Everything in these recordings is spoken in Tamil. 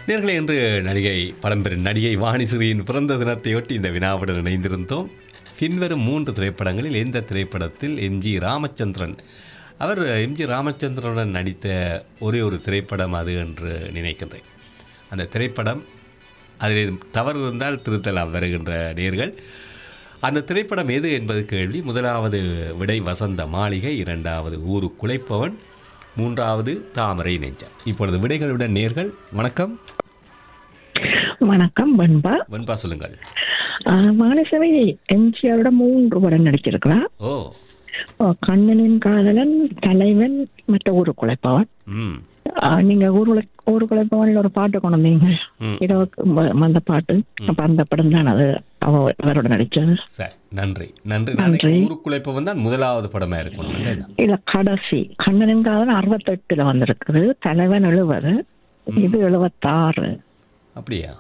நேர்களை என்று நடிகை பழம்பெரும் நடிகை வாணிசிறியின் பிறந்த தினத்தையொட்டி இந்த வினாவுடன் இணைந்திருந்தோம் பின்வரும் மூன்று திரைப்படங்களில் எந்த திரைப்படத்தில் எம்ஜி ராமச்சந்திரன் அவர் எம்ஜி ராமச்சந்திரனுடன் நடித்த ஒரே ஒரு திரைப்படம் அது என்று நினைக்கின்றேன் அந்த திரைப்படம் அதில் தவறு இருந்தால் திருத்தலாம் வருகின்ற நேர்கள் அந்த திரைப்படம் எது என்பது கேள்வி முதலாவது விடை வசந்த மாளிகை இரண்டாவது ஊரு குலைப்பவன் மூன்றாவது தாமரை நெஞ்சம் இப்பொழுது விடைகளுடன் நேர்கள் வணக்கம் வணக்கம் பண்பா வெண்பா சொல்லுங்கள் மானசவை எம்ஜிஆரோட மூன்று படம் நடிச்சிருக்கிறா ஓ ஆ, கண்ணனின் காதலன் தலைவன் மற்ற ஊரு குலைப்பவன் ம் ஆ, நீங்க ஊரு ஊரு குலைப்பவன்ல ஒரு பாட்டு கொண்டு வந்தீங்க ம். இரவுக்கு ம- அந்த பாட்டு அப்ப அந்த படம் தான் அது அவ அவரோட நடிச்சது சரி நன்றி நன்றி நன்றி. நன்றி ஊருக்குழைப்பவன் தான் முதலாவது படமா இருக்கணும் இல்லையா? இல்ல கடைசி கண்ணனின் காதலன் அறுபத்தெட்டுல வந்திருக்குது தலைவன் எழுபது இது எழுபத்தாறு அப்படியா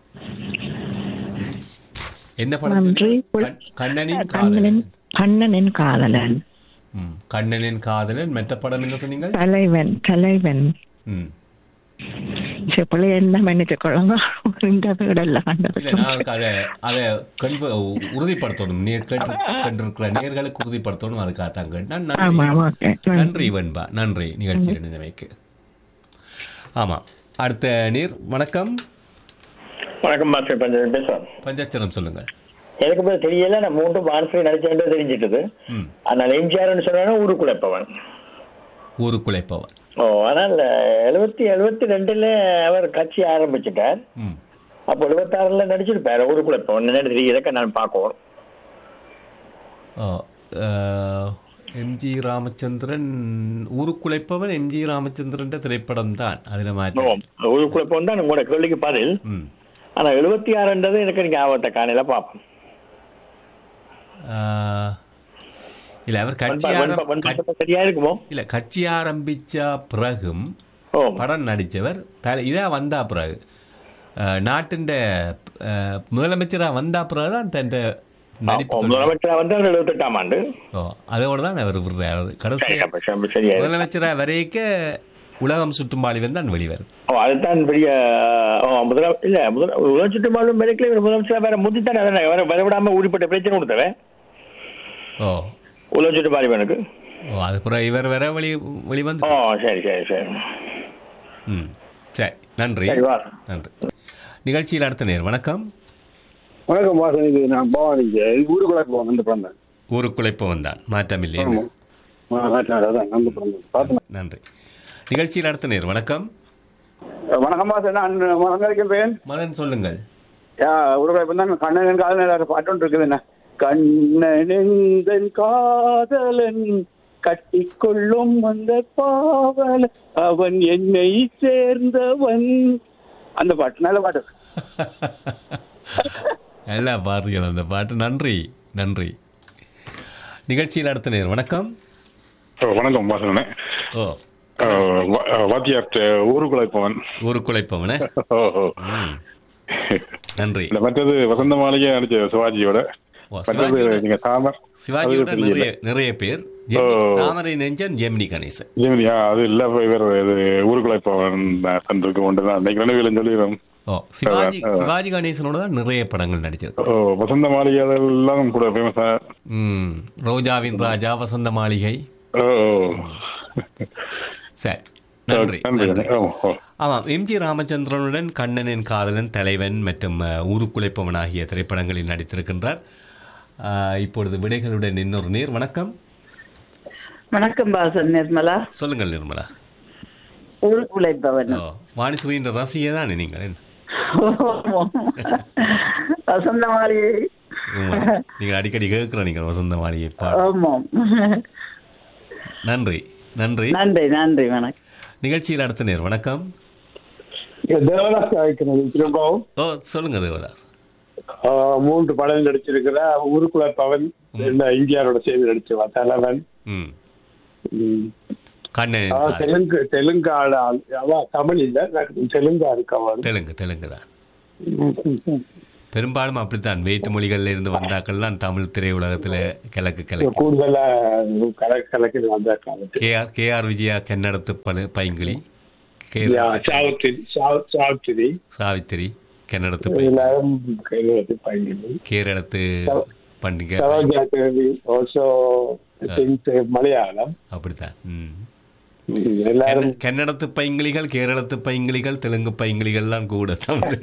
என்ன படம் நன்றி. கண்- கண்ணனின் கண்ணனின் காதலன் கண்ணனின் காதலன் ம், கண்ணனின் காதலன் மெத்த படம் என்ன சொன்னீங்க தலைவன் தலைவன் ம் செப்பளி என்ன மன்னிச்சு கொள்ளுங்க இந்த வீடெல்லாம் கண்டது இல்ல நான் அதை அதை கன்ஃப உறுதிப்படுத்தணும் நீ கேட்டு கண்டிருக்கிற நேர்களுக்கு உறுதிப்படுத்தணும் அதுக்காக தான் கேட்டேன் ஆமா நன்றி ஆமா ஓகே நன்றி வெண்பா நன்றி நிகழ்ச்சி இணைந்தமைக்கு ஆமா அடுத்த நீர் வணக்கம் வணக்கம் மாஸ்டர் பஞ்சன் பேசுறேன் பஞ்சாட்சரம் சொல்லுங்கள் எனக்கு இப்போ தெரியல நான் மூன்று மான்சரி நடிச்சேன் தெரிஞ்சிட்டது ம் ஆனால் எம்ஜிஆர்னு சொன்னா ஊருக்குழைப்பவன் ஊருக்குழைப்பவன் ஓ ஆனால் எழுபத்தி எழுபத்தி ரெண்டுல அவர் கட்சி ஆரம்பிச்சிட்டார் ம் அப்போ எழுபத்தாறுல நடிச்சிருப்பாரு ஊருக்குழைப்பவன் என்ன தெரியறக்க நான் பார்க்கணும் ஓ, அஹ், எம்ஜி ராமச்சந்திரன் ஊருக்குழைப்பவன் எம்ஜி ராமச்சந்திரன் திரைப்படம் தான் அதில் ஓ மாற்றி ஊருக்குழைப்பவன் தான் உங்களோட கேள்விக்கு பதில் ம் ஆனா எழுபத்தி ஆறுன்றது எனக்கு நீங்க ஆபத்தை காணையில பார்ப்போம் அஹ், இல்ல அவர் கட்சி வெண்பா- ஆரம் வெண்பா- வெண்பா கட்- சொன்னா சரியா இருக்குமோ இல்ல கட்சி ஆரம்பிச்ச பிறகும் ஓ படம் நடிச்சவர் தலை இதா வந்தா பிறகு அஹ், நாட்டின் அஹ், முதலமைச்சரா வந்தா பிறகு தான் தன் நடிப்பு தொடங்கி- முதலமைச்சர் வந்து அவர் எழுபத்தெட்டாம் ஆண்டு ஓ அதோட தான் அவர் விடுறாரு கடைசி சரி, அப்ப சரி, சரியா இருக்கு. முதலமைச்சரா வரைக்க உலகம் சுற்றும் பாலிவன் தான் வெளிவருது ஓ அதுதான் பெரிய ஓ முதல இல்ல முதல் உலக சுற்றுமாலும் மெடிக்கல இவர் முதலமைச்சர் வேற முந்தித்தானே அதானே வேற வரவிடாம உரிப்பட்ட பிரச்சனை கொடுத்தவன் ஓ உலக சுற்று பாலிவனுக்கு ஓ அது பிறகு இவர் வேற வெளி வெளிவந்து ஓ சரி சரி சரி ம் சரி நன்றி சரி வா நன்றி நிகழ்ச்சியில் அடுத்த நேர் வணக்கம் வணக்கம் வாசன் இது நான் பவானிங்க ஊருக்குள்ள போவேன் வந்து பிறந்தேன் ஊருக்குழைப்பவன் தான் மாற்றமில்லை ஆமா ஆ, நாட்டினார் அதான் வந்து பிறந்தேன் பார்த்தேன் நன்றி நிகழ்ச்சியில் அடுத்த நேர் வணக்கம் வணக்கம் வாசன் நான் வணக்கம் பேன் மதன் சொல்லுங்கள் யா ஊருக்குள்ள இப்போ தான் கண்ணன் காதலன் பாட்டு ஒன்று இருக்குது என்ன கண்ணனெந்தன் காதலன் கட்டிக்கொள்ளும் அந்த பாவல அவன் என்னை சேர்ந்தவன் அந்த பாட்டு நல்ல பாட்டு நல்லா பாருங்கள் அந்த பாட்டு நன்றி நன்றி நிகழ்ச்சியில் அடுத்த நேர் வணக்கம் வணக்கம் வாசனே ஓ வாத்தியார்ட்ட ஊருக்குள்ள போவன் ஊருக்குழைப்பவனே ம். நன்றி இந்த மற்றது வசந்த மாளிகை அடிச்ச சிவாஜியோட ஓ, மற்றது சிவாஜியோட- நீங்க தாமர் சிவாஜியோட அது நிறைய தெரியல. நிறைய பேர் ஓ. ஜெமினி- தாமரை நெஞ்சன் ஜெமினி கணேசன் ஜெமினியா அது இல்ல இவர் இது ஊருக்குள்ள போவன் தந்திருக்கு ஒன்று தான் அன்னைக்கு நினைவில் சொல்லிடுறோம் ஓ சிவாஜி அதான், அதான். சிவாஜி கணேசனோட தான் நிறைய படங்கள் நடிச்சிருக்கு ஓ வசந்த மாளிகை அதெல்லாம் கூட ஃபேமஸா ம் ரோஜாவின் ராஜா வசந்த மாளிகை ஓ சரி நன்றி நன்றி நன்றி ஓ ஓ ஆமாம் எம்ஜி ராமச்சந்திரனுடன் கண்ணனின் காதலன் தலைவன் மற்றும் அஹ், ஊருக்குலைப்பவன் ஆகிய திரைப்படங்களில் நடித்திருக்கின்றார் அஹ், இப்பொழுது விடைகளுடன் இன்னொரு நேர் வணக்கம் வணக்கம் பாசன் நிர்மலா சொல்லுங்கள் நிர்மலா ஊர் உழைப்பவன் ஓ வாணிஸ்ரீன்ற ரசிகை தானே நீங்கள் என்ன? வசந்த மாளிகை ஆமா. நீங்கள் அடிக்கடி கேட்குற நீங்கள் வசந்த மாளிகை பாடு ஆமாம் நன்றி நன்றி நன்றி நன்றி வணக்கம் நிகழ்ச்சியில் அடுத்த நேர் வணக்கம் தேவதாஸ் அழைக்கிறது திரும்பவும் ஓ சொல்லுங்க தேவதாஸ் ஆ, மூன்று படம் நடிச்சிருக்கிற ஊருக்குள்ள பவன் என்ன இந்தியாரோட சேர்ந்து நடிச்சவா தலைவன் ம் ம். கண்ணனின் அவ காதலன். தெலுங்கு தெலுங்கு ஆள் ஆள். அவ தமிழ் இல்ல எனக்கு தெலுங்கு இருக்கு அவன் தெலுங்கு தெலுங்கு தான் பெரும்பாலும் அப்படித்தான் வேற்று மொழிகள்ல இருந்து வந்தாக்கள்லாம் தமிழ் திரையுலகத்துல கிழக்கு கிழக்கு கூடுதலா கலக்கு கலக்கு வந்தாக்காங்க கேஆர் கேஆர் விஜயா கன்னடத்து பல பைங்கிளி கேரள சாவித்திரி சாவ- சாவித்திரி சாவித்திரி கன்னடத்து பை- எல்லாரும் கைது பையன் கேரளத்து பண்டிகை சரோஜா தேவி ஆல்சோ திங்க் மலையாளம் அப்படித்தான் ம். ம், எல்லாரும் கன்ன- கன்னடத்து பைங்கிலிகள் கேரளத்து பைங்கிலிகள் தெலுங்கு பைங்கிலிகள்லாம் கூட தமிழ்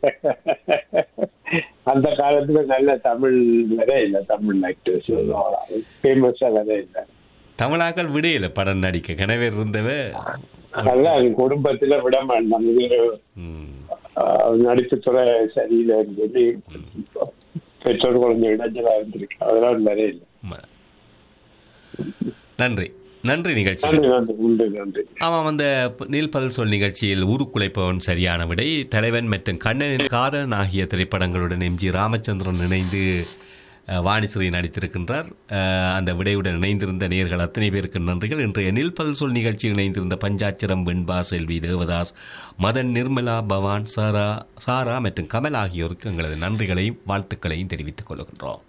அந்த காலத்துல நல்ல தமிழ் வர இல்ல தமிழ் ஆக்டர்ஸ் ஃபேமஸா வர இல்ல தமிழாக்கள் விடையில படம் நடிக்க கனவே இருந்தவ அதெல்லாம் அது குடும்பத்துல விட மாட்டாங்க இது ம். ஆஹ், நடிப்புத்துறை சரியில்லைன்னு சொல்லி பெற்றோர் குழந்தை இடைஞ்சலா இருந்திருக்கு அதெல்லாம் நிறைய இல்லை ம- நன்றி நன்றி நிகழ்ச்சி நன்றி நன்றி உண்டு நன்றி ஆமாம் அந்த நீல்பல் சொல் நிகழ்ச்சியில் ஊருக்குலைப்பவன் சரியான விடை தலைவன் மற்றும் கண்ணனின் காதலன் ஆகிய திரைப்படங்களுடன் எம்ஜி ராமச்சந்திரன் இணைந்து அஹ், வாணிஸ்ரீ நடித்திருக்கின்றார் அஹ், அந்த விடையுடன் இணைந்திருந்த நேர்கள் அத்தனை பேருக்கு நன்றிகள் இன்றைய நீல்பல் சொல் நிகழ்ச்சியில் இணைந்திருந்த பஞ்சாட்சரம் வெண்பா செல்வி தேவதாஸ் மதன் நிர்மலா பவான் சாரா சாரா மற்றும் கமல் ஆகியோருக்கு எங்களது நன்றிகளையும் வாழ்த்துக்களையும் தெரிவித்துக் கொள்கின்றோம்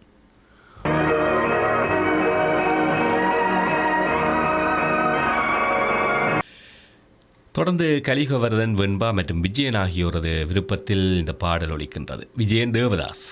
தொடர்ந்து கலிகவர்தன் வெண்பா மற்றும் விஜயன் ஆகியோரது விருப்பத்தில் இந்த பாடல் ஒலிக்கின்றது விஜயன் தேவதாஸ்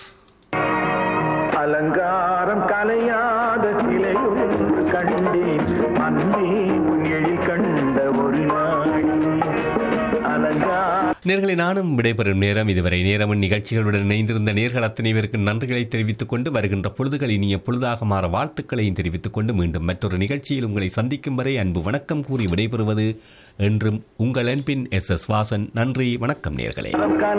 அலங்காரம் கலையாத சிலை ஒன்று கண்டேன் அன்பே உன் எழில் கண்ட ஒரு நாள் அலங்கார நேர்களை நானும் விடைபெறும் நேரம் இதுவரை நேரமும் நிகழ்ச்சிகளுடன் இணைந்திருந்த நேர்கள் அத்தனை பேருக்கு நன்றிகளை தெரிவித்துக் கொண்டு வருகின்ற பொழுதுகள் இனிய பொழுதாக மாற வாழ்த்துக்களையும் தெரிவித்துக் கொண்டு மீண்டும் மற்றொரு நிகழ்ச்சியில் உங்களை சந்திக்கும் வரை அன்பு வணக்கம் கூறி விடைபெறுவது என்றும் உங்கள் அன்பின் எஸ் எஸ் வாசன் நன்றி வணக்கம் நேர்களே கலை